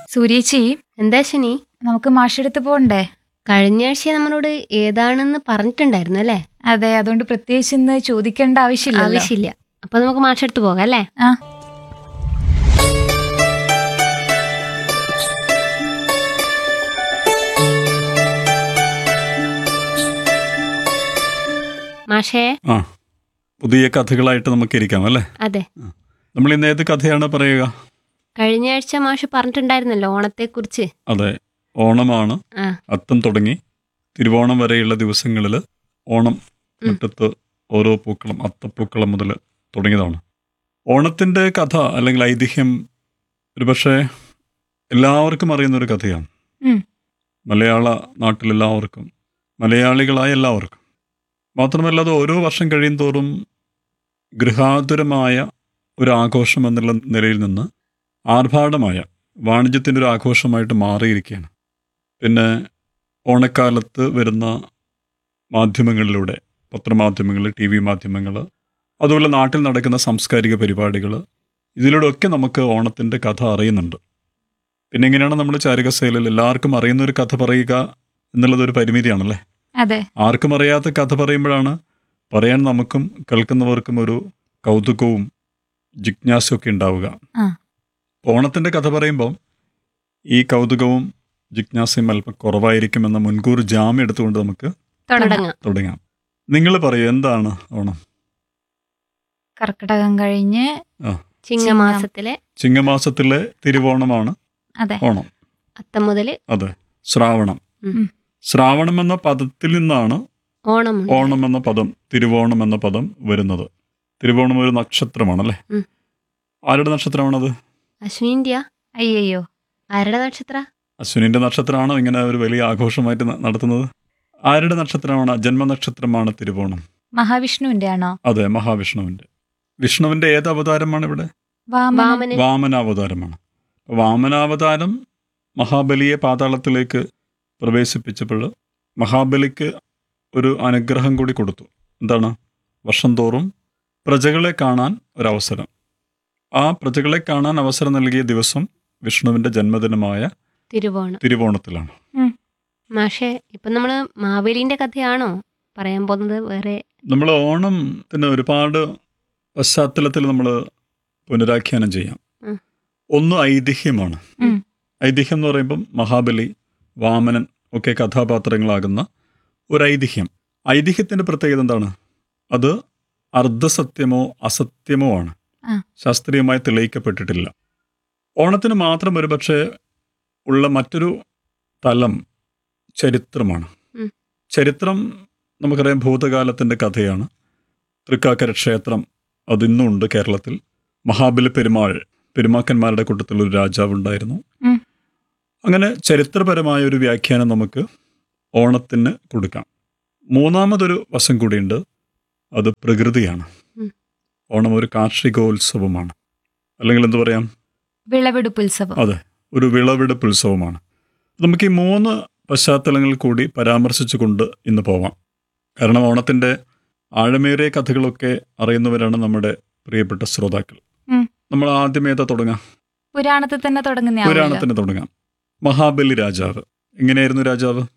സൂര്യേച്ചി എന്താ ശനി നമുക്ക് മാഷെടുത്ത് പോണ്ടേ കഴിഞ്ഞ ആഴ്ച നമ്മളോട് ഏതാണെന്ന് പറഞ്ഞിട്ടുണ്ടായിരുന്നു അല്ലേ അതെ അതുകൊണ്ട് പ്രത്യേകിച്ച് ഇന്ന് ചോദിക്കേണ്ട ആവശ്യമില്ല ആവശ്യമില്ല അപ്പൊ നമുക്ക് മാഷെടുത്ത് പോകാം അല്ലേ ആ മാഷേ ആ പുതിയ കഥകളായിട്ട് നമുക്ക് ഇരിക്കാം അല്ലേ അതെ നമ്മൾ ഇന്ന് ഏത് കഥയാണ് പറയുക കഴിഞ്ഞ ആഴ്ച മാഷ് പറഞ്ഞിട്ടുണ്ടായിരുന്നല്ലോ ഓണത്തെക്കുറിച്ച് അതെ ഓണമാണ് ആ അത്തം തുടങ്ങി തിരുവോണം വരെയുള്ള ദിവസങ്ങളിൽ ഓണം മുറ്റത്ത് ഓരോ പൂക്കളം അത്തപ്പൂക്കളം മുതൽ തുടങ്ങിയതാണ് ഓണത്തിൻ്റെ കഥ അല്ലെങ്കിൽ ഐതിഹ്യം ഒരുപക്ഷെ എല്ലാവർക്കും അറിയുന്ന ഒരു കഥയാണ് ഉം. മലയാള നാട്ടിലെല്ലാവർക്കും മലയാളികളായ എല്ലാവർക്കും മാത്രമല്ല അത് ഓരോ വർഷം കഴിയും തോറും ഗൃഹാതുരമായ ഒരു ആഘോഷം എന്നുള്ള നിലയിൽ നിന്ന് ആർഭാടമായ വാണിജ്യത്തിൻ്റെ ഒരു ആഘോഷമായിട്ട് മാറിയിരിക്കുകയാണ് പിന്നെ ഓണക്കാലത്ത് വരുന്ന മാധ്യമങ്ങളിലൂടെ പത്രമാധ്യമങ്ങൾ ടി വി മാധ്യമങ്ങൾ അതുപോലെ നാട്ടിൽ നടക്കുന്ന സാംസ്കാരിക പരിപാടികൾ ഇതിലൂടെയൊക്കെ നമുക്ക് ഓണത്തിൻ്റെ കഥ അറിയുന്നുണ്ട് പിന്നെ എങ്ങനെയാണ് നമ്മൾ ചാരികസേലിൽ എല്ലാവർക്കും അറിയുന്ന ഒരു കഥ പറയുക എന്നുള്ളത് ഒരു പരിമിതിയാണല്ലേ അതെ ആർക്കും അറിയാത്ത കഥ പറയുമ്പോഴാണ് പറയാൻ നമുക്കും കേൾക്കുന്നവർക്കും ഒരു കൗതുകവും ജിജ്ഞാസയൊക്കെ ഉണ്ടാവുക ആ. ഓണത്തിൻ്റെ കഥ പറയുമ്പോൾ ഈ കൗതുകവും ജിജ്ഞാസയും അല്പം കുറവായിരിക്കുമെന്ന മുൻകൂർ ജാമ്യം എടുത്തുകൊണ്ട് നമുക്ക് തുടങ്ങാം തുടങ്ങാം തുടങ്ങാം നിങ്ങൾ പറയൂ എന്താണ് ഓണം കർക്കിടകം കഴിഞ്ഞ് ചിങ്ങമാസത്തിലെ ചിങ്ങമാസത്തിലെ തിരുവോണമാണ് അതെ ഓണം അത്തം മുതൽ അതെ ശ്രാവണം ഉം. ശ്രാവണം എന്ന പദത്തിൽ നിന്നാണ് ഓണം ഓണം എന്ന പദം തിരുവോണം എന്ന പദം വരുന്നത് തിരുവോണം ഒരു നക്ഷത്രമാണല്ലേ ഉം. ആരുടെ നക്ഷത്രമാണത് അശ്വിനിന്ത്യ അയ്യയ്യോ ആരുടെ നക്ഷത്ര അശ്വിനിന്റെ നക്ഷത്രമാണോ ഇങ്ങനെ ഒരു വലിയ ആഘോഷമായിട്ട് ന- നടത്തുന്നത് ആരുടെ നക്ഷത്രമാണ് ജന്മനക്ഷത്രമാണ് തിരുവോണം മഹാവിഷ്ണുവിന്റെ ആണോ അതെ മഹാവിഷ്ണുവിന്റെ വിഷ്ണുവിന്റെ ഏത് അവതാരമാണ് ഇവിടെ വാമന വാമനൻ വാമനാവതാരമാണ് വാമനാവതാരം മഹാബലിയെ പാതാളത്തിലേക്ക് പ്രവേശിപ്പിച്ചപ്പോൾ മഹാബലിക്ക് ഒരു അനുഗ്രഹം കൂടി കൊടുത്തു എന്താണ് വർഷം തോറും പ്രജകളെ കാണാൻ ഒരവസരം ആ പ്രജകളെ കാണാൻ അവസരം നൽകിയ ദിവസം വിഷ്ണുവിൻ്റെ ജന്മദിനമായ തിരുവോണം തിരുവോണത്തിലാണ് മാഷേ ഇപ്പൊ നമ്മള് മാവേലിന്റെ കഥയാണോ പറയാൻ പോകുന്നത് വേറെ നമ്മൾ ഓണത്തിന് ഒരുപാട് പശ്ചാത്തലത്തിൽ നമ്മൾ പുനരാഖ്യാനം ചെയ്യാം ഉം. ഒന്ന് ഐതിഹ്യമാണ് ഉം. ഐതിഹ്യം എന്ന് പറയുമ്പം മഹാബലി വാമനൻ ഒക്കെ കഥാപാത്രങ്ങളാകുന്ന ഒരു ഐതിഹ്യം ഐതിഹ്യത്തിന്റെ പ്രത്യേകത എന്താണ് അത് അർദ്ധസത്യമോ അസത്യമോ ആണ് ആ. ശാസ്ത്രീയമായി തെളിയിക്കപ്പെട്ടിട്ടില്ല ഓണത്തിന് മാത്രം ഒരുപക്ഷെ ഉള്ള മറ്റൊരു തലം ചരിത്രമാണ് ഉം. ചരിത്രം നമുക്കറിയാം ഭൂതകാലത്തിൻ്റെ കഥയാണ് തൃക്കാക്കര ക്ഷേത്രം അതിന്നുണ്ട് കേരളത്തിൽ മഹാബലി പെരുമാൾ പെരുമാക്കന്മാരുടെ കൂട്ടത്തിൽ ഒരു രാജാവുണ്ടായിരുന്നു ഉം. അങ്ങനെ ചരിത്രപരമായ ഒരു വ്യാഖ്യാനം നമുക്ക് ഓണത്തിന് കൊടുക്കാം മൂന്നാമതൊരു വശം കൂടിയുണ്ട് അത് പ്രകൃതിയാണ് ഉം. ഓണം ഒരു കാർഷികോത്സവമാണ് അല്ലെങ്കിൽ എന്തു പറയാം വിളവെടുപ്പ് ഉത്സവം അതെ ഒരു വിളവെടുപ്പ് ഉത്സവമാണ് നമുക്ക് ഈ മൂന്ന് പശ്ചാത്തലങ്ങൾ കൂടി പരാമർശിച്ചുകൊണ്ട് ഇന്ന് പോവാം കാരണം ഓണത്തിൻ്റെ ആഴമേറിയ കഥകളൊക്കെ അറിയുന്നവരാണ് നമ്മുടെ പ്രിയപ്പെട്ട ശ്രോതാക്കൾ ഉം. നമ്മൾ ആദ്യം ഏതാ തുടങ്ങാം പുരാണത്തിൽ തന്നെ തുടങ്ങുന്ന പുരാണത്തിന് തുടങ്ങാം മഹാബലി രാജാവ് എങ്ങനെയായിരുന്നു രാജാവ്